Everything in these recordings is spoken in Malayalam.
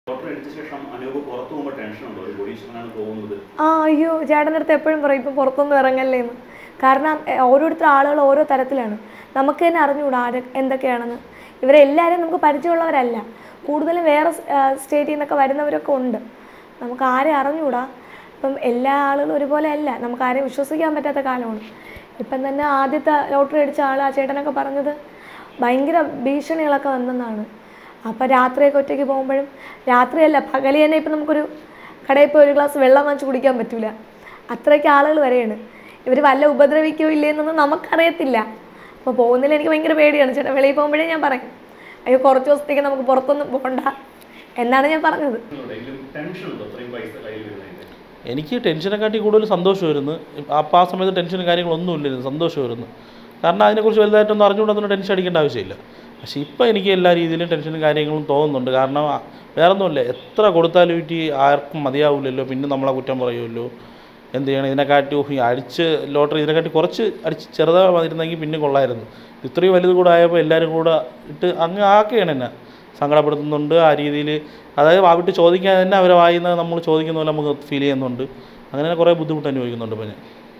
ഡോക്ടർ അടിച്ച ശേഷം അനൂപ് പുറത്തു പോകുമ്പോൾ ടെൻഷൻ ഉണ്ടോ ഒരു കോടീശ്വരനാണ് പോകുന്നത് ആ അയ്യോ ചേട്ടൻ്റെ അടുത്ത് എപ്പോഴും പറയും ഇപ്പം പുറത്തൊന്നും ഇറങ്ങല്ലേന്ന് കാരണം എ, ഓരോരുത്തർ ആളുകൾ ഓരോ തരത്തിലാണ് നമുക്ക് തന്നെ അറിഞ്ഞുകൂടാ ആര് എന്തൊക്കെയാണെന്ന് ഇവരെല്ലാവരും നമുക്ക് പരിചയമുള്ളവരല്ല കൂടുതലും വേറെ സ്റ്റേറ്റിൽ നിന്നൊക്കെ വരുന്നവരൊക്കെ ഉണ്ട് നമുക്ക് ആരെ അറിഞ്ഞുകൂടാ ഇപ്പം എല്ലാ ആളുകളും ഒരുപോലെ അല്ല നമുക്ക് ആരെയും വിശ്വസിക്കാൻ പറ്റാത്ത കാലമാണ് ഇപ്പം തന്നെ ആദ്യത്തെ ലോട്ടറി അടിച്ച ആൾ ആ ചേട്ടനൊക്കെ പറഞ്ഞത് ഭയങ്കര ഭീഷണികളൊക്കെ വന്നെന്നാണ് അപ്പം രാത്രിയൊക്കെ ഒറ്റയ്ക്ക് പോകുമ്പോഴും രാത്രിയല്ല പകല് തന്നെ ഇപ്പം നമുക്കൊരു കടയിൽ പോയി ഒരു ഗ്ലാസ് വെള്ളം വാങ്ങിച്ച് കുടിക്കാൻ പറ്റില്ല അത്രയ്ക്ക് ആളുകൾ വരെയാണ് ഇവർ വല്ല ഉപദ്രവിക്കോ ഇല്ലേന്നൊന്നും നമുക്കറിയത്തില്ല അപ്പോൾ പോകുന്നതിൽ എനിക്ക് ഭയങ്കര പേടിയാണ് ചേട്ടാ വെളിയിൽ പോകുമ്പോഴേ ഞാൻ പറയും അയ്യോ കുറച്ച് ദിവസത്തേക്ക് നമുക്ക് പുറത്തൊന്നും പോകണ്ട എന്നാണ് ഞാൻ പറഞ്ഞത് എങ്കിലും ടെൻഷൻ ഉണ്ടോ അത്രയും പൈസ കയ്യിൽ വരുന്നതിന്റെ എനിക്ക് ടെൻഷനെക്കാട്ടി കൂടുതൽ സന്തോഷമായിരുന്നു അപ്പം ആ സമയത്ത് ടെൻഷനും കാര്യങ്ങളൊന്നും ഇല്ലായിരുന്നു സന്തോഷമായിരുന്നു കാരണം അതിനെക്കുറിച്ച് വലുതായിട്ടൊന്നും അറിഞ്ഞുകൊണ്ടൊന്നും ടെൻഷൻ അടിക്കേണ്ട ആവശ്യമില്ല പക്ഷേ ഇപ്പം എനിക്ക് എല്ലാ രീതിയിലും ടെൻഷനും കാര്യങ്ങളും തോന്നുന്നുണ്ട് കാരണം ആ- വേറൊന്നുമില്ല എത്ര കൊടുത്താലും ഇറ്റി ആർക്കും മതിയാവില്ലല്ലോ പിന്നെ നമ്മളെ കുറ്റം പറയുമല്ലോ എന്ത് ചെയ്യണം ഇതിനെക്കാട്ടി ഉഹ്, ഈ അടിച്ച് ലോട്ടറി ഇതിനെക്കാട്ടി കുറച്ച് അടിച്ച് ചെറുതായി വന്നിരുന്നെങ്കിൽ പിന്നെ കൊള്ളായിരുന്നു ഇത്രയും വലുത് കൂടെ ആയപ്പോൾ എല്ലാവരും കൂടെ ഇട്ട് അങ്ങ് ആക്കുകയാണ് എന്നെ സങ്കടപ്പെടുത്തുന്നുണ്ട് ആ രീതിയിൽ അതായത് വാവിട്ട് ചോദിക്കാൻ തന്നെ അവരെ വായിന്ന് നമ്മൾ ചോദിക്കുന്ന പോലെ നമുക്ക് ഫീൽ ചെയ്യുന്നുണ്ട് അങ്ങനെ കുറേ ബുദ്ധിമുട്ട് അനുഭവിക്കുന്നുണ്ട് ഇപ്പോൾ ഞാൻ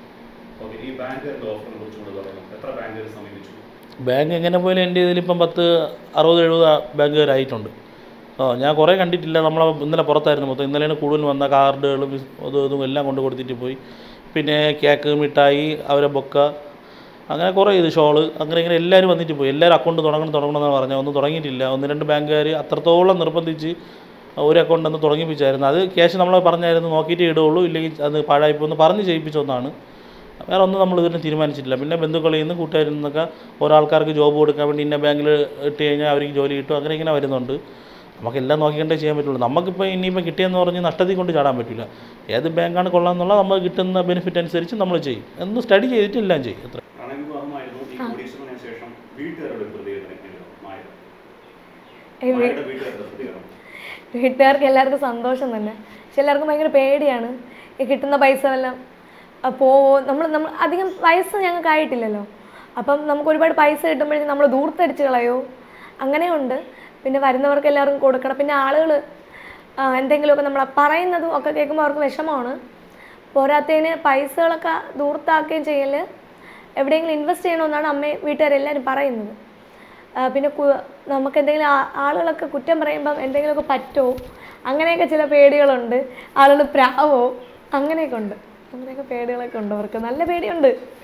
ഓക്കെ ഈ ബാങ്കുകാരുടെ ഓഫറിനെ കുറിച്ച് കൂടെ പറയണം എത്ര ബാങ്കുകാർ സമീപിച്ചു ബാങ്ക് എങ്ങനെ പോയാലും എൻ്റെ ഇതിൽ ഇപ്പം പത്ത് അറുപത് എഴുപത് ബാങ്കുകാരായിട്ടുണ്ട് ആ ഞാൻ കുറേ കണ്ടിട്ടില്ല നമ്മൾ ഇന്നലെ പുറത്തായിരുന്നു മൊത്തം ഇന്നലെയാണ് കൂടുതൽ വന്ന കാർഡുകളും അതും ഇതും എല്ലാം കൊണ്ട് കൊടുത്തിട്ട് പോയി പിന്നെ കേക്ക് മിഠായി അവരെ ബൊക്ക അങ്ങനെ കുറേ ഇത് ഷോള് അങ്ങനെ ഇങ്ങനെ എല്ലാവരും വന്നിട്ട് പോയി എല്ലാവരും അക്കൗണ്ട് തുടങ്ങണം തുടങ്ങണം എന്നാണ് പറഞ്ഞത് ഒന്നും തുടങ്ങിയിട്ടില്ല ഒന്ന് രണ്ട് ബാങ്കുകാർ അത്രത്തോളം നിർബന്ധിച്ച് ഒരു അക്കൗണ്ട് ഒന്ന് തുടങ്ങിപ്പിച്ചായിരുന്നു അത് ക്യാഷ് നമ്മൾ പറഞ്ഞായിരുന്നു നോക്കിയിട്ടേ ഇടുകയുള്ളൂ ഇല്ലെങ്കിൽ അത് പാഴായിപ്പോന്ന് പറഞ്ഞ് ചെയ്യിപ്പിച്ച ഒന്നാണ് വേറെ ഒന്നും നമ്മൾ ഇതിന് തീരുമാനിച്ചിട്ടില്ല പിന്നെ ബന്ധുക്കളിൽ നിന്ന് കൂട്ടുകാരിൽ നിന്നൊക്കെ ഓരോ ആൾക്കാർക്ക് ജോബ് കൊടുക്കാൻ വേണ്ടി ഇന്ന ബാങ്കിൽ ഇട്ട് കഴിഞ്ഞാൽ അവർക്ക് ജോലി കിട്ടും അങ്ങനെ ഇങ്ങനെ വരുന്നുണ്ട് നമുക്കെല്ലാം നോക്കിക്കണ്ടേ ചെയ്യാൻ പറ്റുള്ളൂ നമുക്കിപ്പോൾ ഇനിയിപ്പോൾ കിട്ടിയെന്ന് പറഞ്ഞ് നഷ്ടത്തിൽ കൊണ്ട് ചാടാൻ പറ്റില്ല ഏത് ബാങ്കാണ് കൊള്ളാമെന്നുള്ള നമുക്ക് കിട്ടുന്ന ബെനിഫിറ്റ് അനുസരിച്ച് നമ്മൾ ചെയ്യും എന്ന് സ്റ്റഡി ചെയ്തിട്ട് എല്ലാം ചെയ്യും അത്ര പ്രണയവിവാഹമായിരുന്നു ഈ കോടീശ്വരന് ശേഷം വീട്ടുകാരുടെ പ്രതികരണം എങ്ങനെയായിരുന്നു മായ ഈ വീ- മായയുടെ വീട്ടുകാരുടെ പ്രതികരണം വീട്ടുകാർക്ക് എല്ലാവർക്കും സന്തോഷം തന്നെ പക്ഷെ എല്ലാവർക്കും ഭയങ്കര പേടിയാണ് ഈ കിട്ടുന്ന പൈസ എല്ലാം പോവോ നമ്മൾ നമ്മൾ അധികം വയസ്സ് ഞങ്ങൾക്ക് ആയിട്ടില്ലല്ലോ അപ്പം നമുക്ക് ഒരുപാട് പൈസ കിട്ടുമ്പോഴേക്കും നമ്മൾ ദൂർത്തടിച്ച് കളയോ അങ്ങനെയുണ്ട് പിന്നെ വരുന്നവർക്ക് എല്ലാവർക്കും കൊടുക്കണം പിന്നെ ആളുകൾ എന്തെങ്കിലുമൊക്കെ നമ്മൾ പറയുന്നതും ഒക്കെ കേൾക്കുമ്പോൾ അവർക്ക് വിഷമമാണ് പോരാത്തതിന് പൈസകളൊക്കെ ദൂർത്താക്കുകയും ചെയ്യൽ എവിടെയെങ്കിലും ഇൻവെസ്റ്റ് ചെയ്യണമെന്നാണ് അമ്മയും വീട്ടുകാരെല്ലാവരും പറയുന്നത് ആ, പിന്നെ കു- നമുക്ക് എന്തെങ്കിലും ആ- ആളുകളൊക്കെ കുറ്റം പറയുമ്പം എന്തെങ്കിലുമൊക്കെ പറ്റുമോ അങ്ങനെയൊക്കെ ചില പേടികളുണ്ട് ആളുകൾ പ്രാവോ അങ്ങനെയൊക്കെ ഉണ്ട് അങ്ങനെയൊക്കെ പേടികളൊക്കെ ഉണ്ട് അവർക്ക് നല്ല പേടിയുണ്ട്